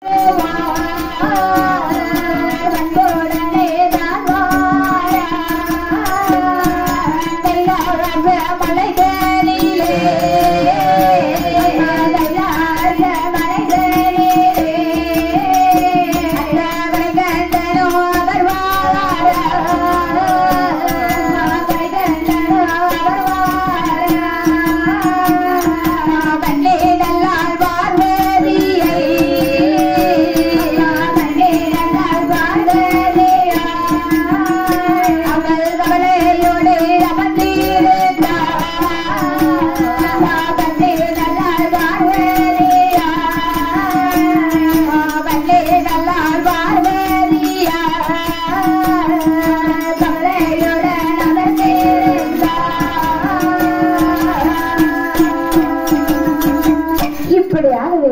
இப்படியாகவே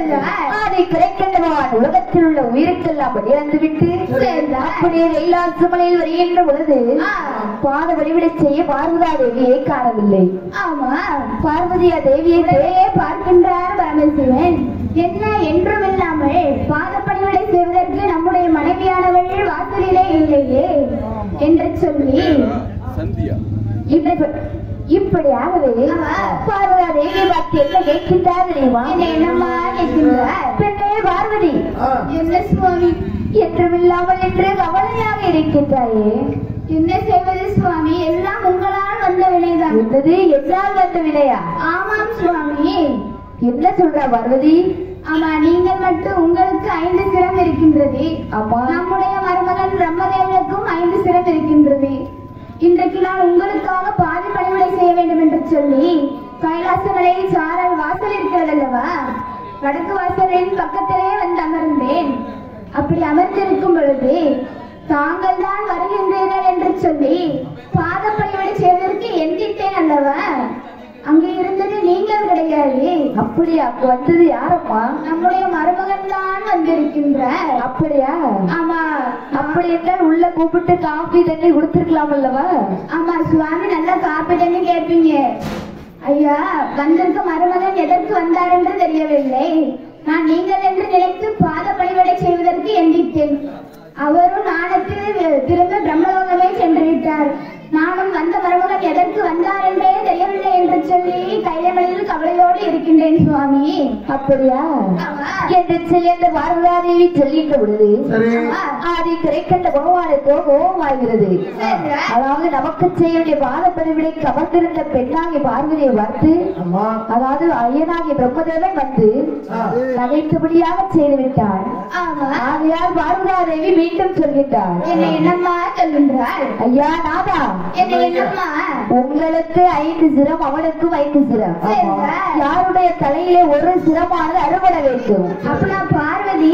அதை கிடைக்கின்றவான் உலகத்தில் உள்ள உயிருக்கெல்லாம் வெளியிறந்து விட்டு அப்படியே கைலாச மலையில் வருகின்ற பொழுது பாத வழிவிட செய்ய பார்வதா தேவியை காணவில்லை ஆமா பார்வதியா தேவியை இதையே பார்க்கின்றார் பரமசிவன் என்ன என்றும் இல்லாமல் பாதப்பணிவிடை செய்வதற்கு நம்முடைய மனைவியானவள் வாசலிலே இல்லையே என்று சொல்லி சந்தியா இப்படி- இப்படியாகவே ஆமா. பார்வதா தேவியை பார்த்து என்ன கேட்கின்றார் தெரியுமா என்ன என்னம்மா கேட்கின்றார் பெண்ணே பார்வதி என்ன சுவாமி என்றுமில்லாமல் என்று கவலையாக இருக்கின்றாயே என்ன செய்வது சுவாமி எல்லாம் உங்களால் வந்த வினைதான் என்னது என்னால் வந்த வினையா ஆமாம் சுவாமி என்ன சொல்ற பார்வதி ஆமா நீங்கள் மட்டும் உங்களுக்கு ஐந்து சிரம் இருக்கின்றது ஆமா நம்முடைய மருமகன் பிரம்மதேவனுக்கும் ஐந்து சிரம் இருக்கின்றது இன்றைக்கு நான் உங்களுக்காக பாதி பணிவிடை செய்ய வேண்டும் என்று சொல்லி கைலாச மலையில் சாரல் வாசல் இருக்கிறது அல்லவா வடக்கு வாசலின் பக்கத்திலே வந்து அமர்ந்தேன் அப்படி அமர்ந்திருக்கும் பொழுது தாங்கள் தான் வருகின்றீர்கள் என்று சொல்லி பாத பணிவிடை செய்வதற்கு எண்ணிட்டேன் அல்லவா அங்கே இருந்தது நீங்கள் கிடையாது அப்படியா அங்க வந்தது யாரம்மா நம்முடைய மருமகன் தான் வந்திருக்கின்றார் அப்படியா ஆமா அப்படி என்றால் உள்ள கூப்பிட்டு காஃபி தண்ணி கொடுத்திருக்கலாம் அல்லவா ஆமா சுவாமி நல்லா காப்பி தண்ணி கேட்பீங்க ஐயா வந்திருக்க மருமகன் எதற்கு வந்தார் என்று தெரியவில்லை நான் நீங்கள் என்று நினைத்து பாத பணிவிடை செய்வதற்கு எண்ணித்தேன் அவரும் நாணத்தில் திரும்ப பிரம்மலோகமே சென்று விட்டார் நானும் வந்த மருமகன் எதற்கு வந்தார் என்றே தெரியவில்லை என்று சொல்லி கைலமலையில் கவலையோடு இருக்கின்றேன் சுவாமி அப்படியா ஆமா. என்று சொல்லி அந்த பார்வதாதேவி சொல்லின்ற பொழுது சரி ஆதி கிடைக்கின்ற பகவானுக்கு கோபமாகிறது சரிடா. அதாவது நமக்கு செய்ய வேண்டிய பாத பரிவிடைக்கு அமர்ந்திருந்த பெண்ணாகிய பார்வதியை பார்த்து அம்மா அதாவது ஐயனாகிய பிரம்மதேவன் வந்து ஆ. நகைத்தபடியாக செய்து விட்டார் ஆமா ஆகையால் பார்வதாதேவி மீண்டும் சொல்கின்றார் என்ன என்னம்மா சொல்கின்றாள் ஐயா நாதா என்ன என்னம்மா உங்களுக்கு ஐந்து சிரம் அவனுக்கும் ஐந்து சிரம் சரிடா. யாருடைய தலையிலே ஒரு சிரமானது அறுபட வேண்டும் அப்பனா பார்வதி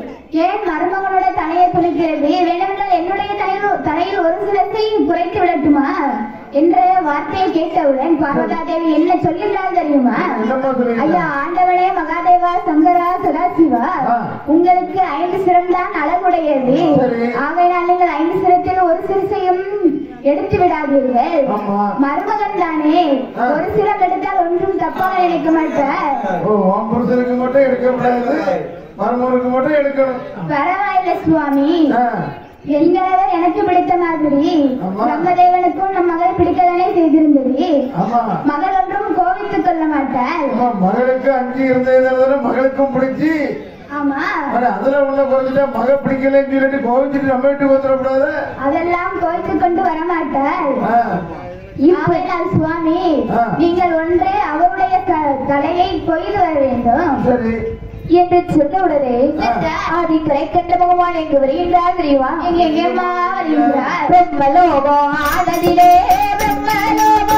ஏன் மருமகனோட தலையை துணிக்கிறது வேண்டுமென்றால் என்னுடைய தலையில் தலையில் ஒரு சிலத்தை குறைத்து விடட்டுமா என்ற வார்த்தையை கேட்டவுடன் பார்வதா தேவி என்ன சொல்லுகிறாள் தெரியுமா என்னம்மா சொல்லுங்க ஐயா ஆண்டவனே மகாதேவா சங்கரா சதாசிவா ஆ. உங்களுக்கு ஐந்து சிரம் தான் அழகுடையது சரி. ஆகையினால் நீங்கள் ஐந்து சிரத்தில் ஒரு சிறுசையும் எடுத்து விடாதீர்கள் ஆமா. மருமகன் தானே ஆ. ஒரு சிரம் எடுத்தால் ஒன்றும் தப்பாக நினைக்க மாட்டார் ஓ உன் புருஷனுக்கு மட்டும் எடுக்க கூடாது மருமகனுக்கு மட்டும் எடுக்கணும் பரவாயில்ல சுவாமி ஆ, எங்களவர் எனக்கு பிடித்த மாதிரி ஆமா. பிரம்மதேவனுக்கும் நம் மகள் பிடிக்கதானே செய்திருந்தது ஆமா மகள் ஒன்றும் கோவித்துக் கொள்ள மாட்டாள் ஆமா, மகளுக்கு அஞ்சு இருந்ததுனால மகளுக்கும் பிடிச்சி ஆமா ஆனா அதுல உள்ள குறைஞ்சிட்டா மக பிடிக்கலன்னு சொல்லிட்டு கோவிச்சுட்டு நம்ம வீட்டுக்கு வந்துடக்கூடாது அதெல்லாம் கோவித்துக் கொண்டு வரமாட்டாள் ஆ, ஆகையினால் சுவாமி ஆ. நீங்கள் ஒன்று அவருடைய த- தலையை கொய்து வர வேண்டும் சரி என்று சொன்னவுடனே சரிடா. ஆதி கிடைக்கின்ற பகவான் எங்கு வருகின்றார் தெரியுமா எங்க எங்கேம்மா வருகிறார் பிரம்மலோகோ ஆனதிலே பிரம்மலோகோ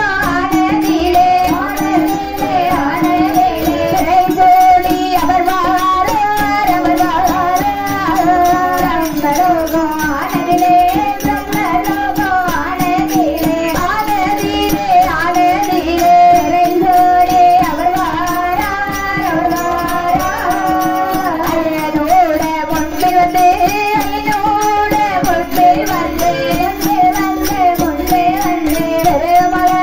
ஆனதிலே ஆனதிலே, ஆனதிலே. திரைதோடி அவர் வாரார், அவர் வாரார். பிரம்மலோகோ ஆனதிலே, பிரம்மலோகோ ஆனதிலே, ஆனதிலே, ஆனதிலே. திரைதோடி அவர் வாரார், அவர் வாரார். ஐயனோட பொன்பு வந்து, ஐயனோட பொன்பு வந்து, வந்து, வந்து, பொன்பு வந்து, திருமலை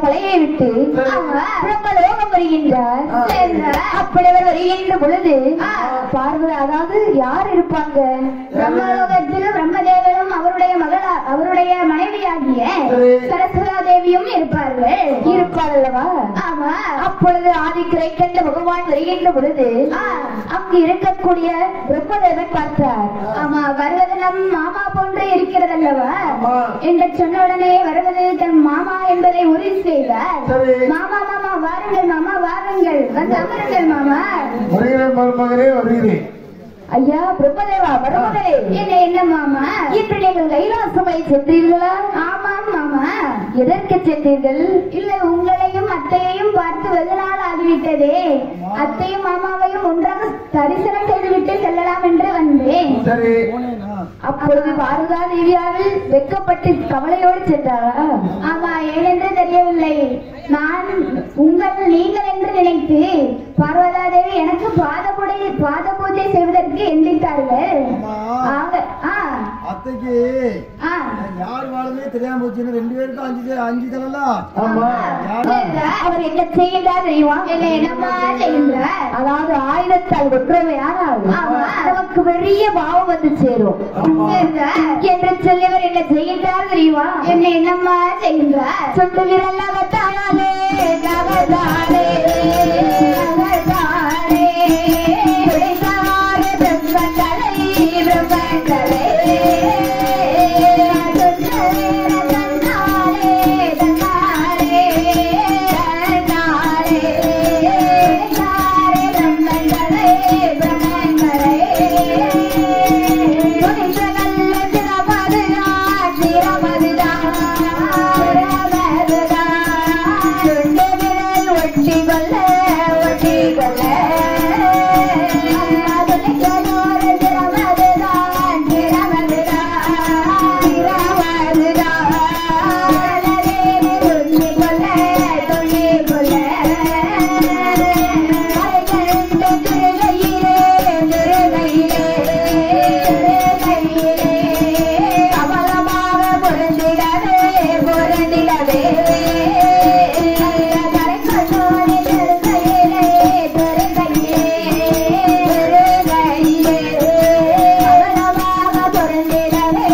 மலையை விட்டு ஆமா. பிரம்மலோகம் வருகின்றார் ஆ. சரிங்க. அப்படி அவர் வருகின்ற பொழுது ஆ. பார்வதி அதாவது யார் இருப்பாங்க பிரம்மலோகத்தில் பிரம்மதேவனும் அவருடைய மகளா அவருடைய மனைவியாகிய சரி. சரஸ்வதா தேவியும் இருப்பார்கள் இருப்பார் அல்லவா ஆமா அப்பொழுது ஆதிக்கரை கண்ட பகவான் வருகின்ற பொழுது ஆ. அங்கு இருக்கக்கூடிய பிரம்மதேவன் பார்த்தார் ஆமா வருவது நம் மாமா போன்று இருக்கிறதல்லவா ஆமா. என்று சொன்ன உடனே வருவது தன் மாமா என்பதை உறுதி செய்தார் சரி. மாமா மாமா வாருங்கள் மாமா வாருங்கள் வந்து அமருங்கள் மாமா வருகிறேன் மருமகனே வருகிறேன் ஐயா பிரம்மதேவா மருமகளே என்ன என்ன மாமா இன்று நீங்கள் கைலாசமலை சென்றீர்களா ஆமாம் மாமா எதற்கு சென்றீர்கள் இல்ல உங்களையும் அத்தையையும் பார்த்து வெகு நாள் ஆகிவிட்டதே அத்தையும் மாமாவையும் ஒன்றாக தரிசனம் செய்துவிட்டு செல்லலாம் என்று வந்தேன் சரி அப்பொழுது பாரதா தேவியாவில் வெக்கப்பட்டு கவலையோடு சென்றாரா ஆமா ஏனென்று தெரியவில்லை நான் உங்கள் நீங்கள் என்று நினைத்து பார்வதா தேவி எனக்கு பாத பூஜை பாத பூஜை செய்வதற்கு எந்தித்தார்கள் அம்மா. ஆக ஆ அத்தைக்கு ஆ யார் வாழவே தெரியாம போச்சுன்னு ரெண்டு பேருக்கும் அஞ்சு அஞ்சு தரலாம் ஆமா அவர் என்ன செய்கின்றார் தெரியுமா என்ன என்னம்மா செய்கின்றார் அதாவது ஆயுதத்தால் ஒற்றுமையானால் ஆமா. நமக்கு பெரிய பாவம் வந்து சேரும் செய்கின்றார். என்று சொல்லி அவர் என்ன செய்கின்றார் தெரியுமா என்ன என்னம்மா செய்கின்றார் சுட்டு விரல் நகத்தாலே நகத்தாலே நகத்தாலே துடைத்தாரே பிரம்மங்களை பிரம்மங்களை சுட்டரே தன்னாலே தன்னாலே தன்னாலே தாரே பிரம்மங்களை பிரம்மங்களை துணிச்ச நல்ல திறமதுதான் திறமதுதான் திறமதுதான் சுண்டு விரல் ஒட்டி கொள்ள ஒட்டி கொள்ள துணிச்சலோர திறமதுதான் திறமதுதான் திறமதுதான் துள்ளி கொள்ள துள்ளி கொள்ள கரைகண்ட திருகையிலே திருகையிலே திருகையிலே கமலமாக பொருந்திடவே பொருந்திடவே கரைக்கண்ணோடு திருகையிலே திருகையிலே திருகையிலே கமலமாக பொருந்திடவே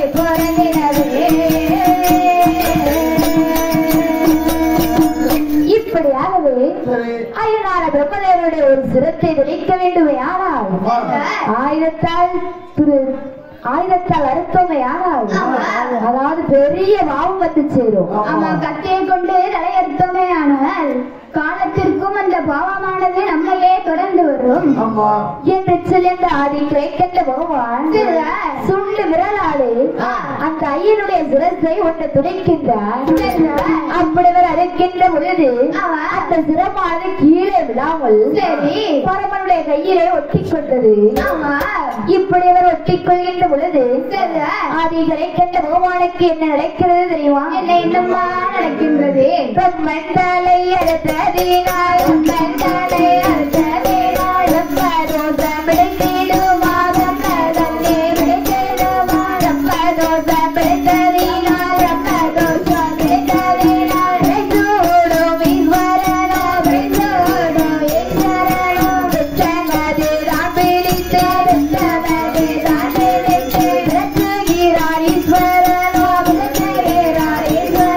பொருந்திடவே இப்படியாகவே சரி ஐயனார பிரம்மதேவனுடைய ஒரு சிரத்தை விளைக்க வேண்டுமே ஆனால் ஆமா. ஆயுதத்தால் திரு ஆயுதத்தால் அறுத்தோமே ஆனால் அதாவது பெரிய பாவம் வந்து சேரும் ஆமா கத்தியை கொண்டு தலையறுத்தோமே ஆனால் காலத்திற்கும் அந்த பாவமானது நம்மையே தொடர்ந்து வரும் ஆமா என்று சொல்லிந்த ஆதி கிரேக்கந்த பகவான் சுண்டு விரலாடு அந்த ஐயனுடைய சிரத்தை ஒன்று துடைக்கின்றார் அப்படி அவர் அறுக்கின்ற பொழுது அந்த சிரமானது கீழே விழாமல் சரி. பரமனுடைய கையிலே ஒட்டி கொண்டது ஆமா இப்படி அவர் ஒட்டி கொள்கின்ற பொழுது சரி. ஆதி கிரேக்கந்த பகவானுக்கு என்ன நடக்கிறது தெரியுமா என்ன என்னம்மா நடக்கின்றது பிரம்மண்டலை அடுத்ததினால் பிரம்மண்டலை அடுத்ததினால் பிரம்மதோஷம் பிடித்திடுமா பிரம்மதல்லே பிடித்திடுமா பிரம்மதோஷம் பிடித்ததினால் பிரம்மதோஷம் பிடித்ததினால் வெற்றோடும் ஈஸ்வரனோ வெற்றோடும் ஈஸ்வரனோ வெற்றமதுதான் பிடித்து வெற்றமதுதான் பிடித்து வெற்றுகிறார் ஈஸ்வரனோ வெற்றுகிறார்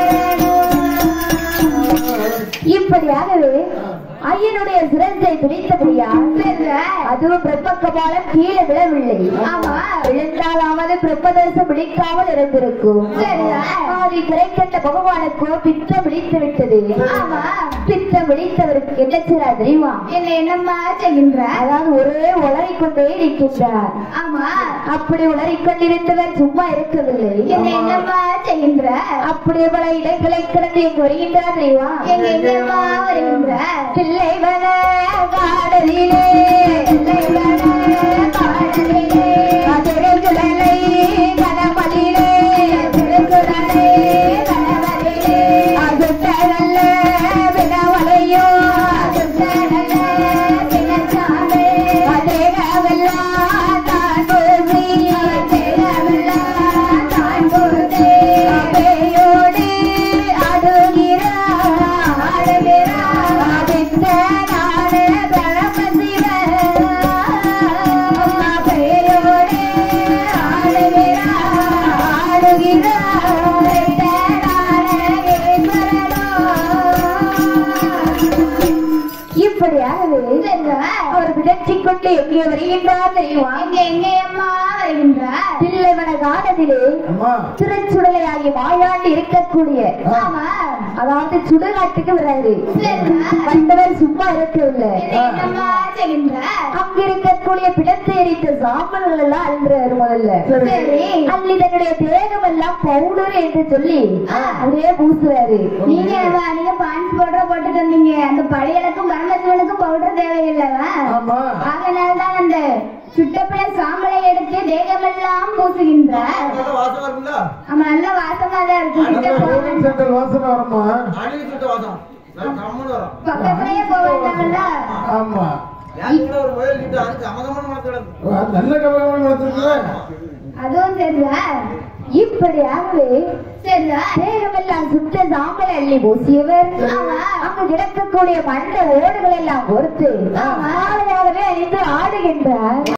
ஈஸ்வரனோ இப்படியாகவே ஐயனுடைய சிரத்தை துணித்தபடியா அதுவும் பிரம்மக்கபாலம் கீழே விழவில்லை ஆமா. விழுந்தாலாவது பிரம்மதோஷம் பிடிக்காமல் இருந்திருக்கும் சரியா? ஆதி கிடைக்கின்ற பகவானுக்கோ பித்தம் விழித்து விட்டது ஆமா. பித்தம் விழித்தவருக்கு என்ன செய்யறார் தெரியுமா என்ன என்னம்மா செய்கின்ற அதாவது ஒரே உளறிக் கொண்டே இருக்கின்றார் ஆமா அப்படி உளறிக் கொண்டிருந்தவர் சும்மா இருக்கவில்லை என்ன என்னம்மா செய்கின்ற அப்படி பல இடங்களை கடந்து இங்கு வருகின்றார் தெரியுமா எங்க எங்கம்மா வருகின்ற பிள்ளைவன காடலிலே பிள்ளைவன காடலிலே அதிருகுடலை கணமலிலே திருகுடலை கணமலிலே அதுட்டழல்ல வினவலையோ அதுட்டழல்ல வினச்சாலே அதேகவெல்லாம் தான் பூமி அதேகவெல்லாம் தான் பூமி அவையோடு அடுகிறார் அவர் விதற்றிக் கொண்டு எங்கே வருகின்றார் தெரியுமா எங்க எங்க அம்மா வருகின்றார் தில்லைவன காலத்திலே அம்மா திருச்சுடலையாகி மாயாண்டு இருக்கக்கூடிய ஆமா அதாவது சுடுகாட்டுக்கு வராரு சரிடா. வந்தவர் சும்மா இருக்கவில்லை என்னம்மா செய்கின்றார் அங்க இருக்கக்கூடிய பிடத்தை எரித்த சாம்பல்கள் எல்லாம் அழுந்துறாரு முதல்ல சரி அள்ளி தன்னுடைய தேகம் எல்லாம் பவுடர் என்று சொல்லி அப்படியே பூசுறாரு நீங்க என்னவா, நீங்க பான்ஸ் பவுடர் போட்டுட்டு வந்தீங்க அந்த பழையலுக்கும் பரமசிவனுக்கும் பவுடர் தேவையில்லவா ஆமா அதனால தான் அந்த சுட்டப்பழ சாம்பலை எடுத்து தேகமெல்லாம் பூசுகின்றார் வாசம் வரும்ல ஆமா நல்ல வாசமா தான் இருக்கு அந்த கிட்ட போக கோவில் சென்டர் வாசனை வருமா அழுகி சுட்ட வாசம் நல்ல கம்முன்னு வரும் பக்கத்துலயே போக வேண்டாம்ல ஆமா ஏன் கூட ஒரு முயல் கிட்ட அதுக்கு அமகமான மனசு கிடக்கு நல்ல கவகமான வளர்த்துருக்குல அதுவும் சரியா இப்படியாகவே சரியா தேகமெல்லாம் சுட்ட சாம்பல் அள்ளி பூசியவர் ஆமா. அங்கு கிடக்கக்கூடிய மண்ட ஓடுகள் எல்லாம் பொறுத்து மாலையாகவே அணிந்து ஆடுகின்றார்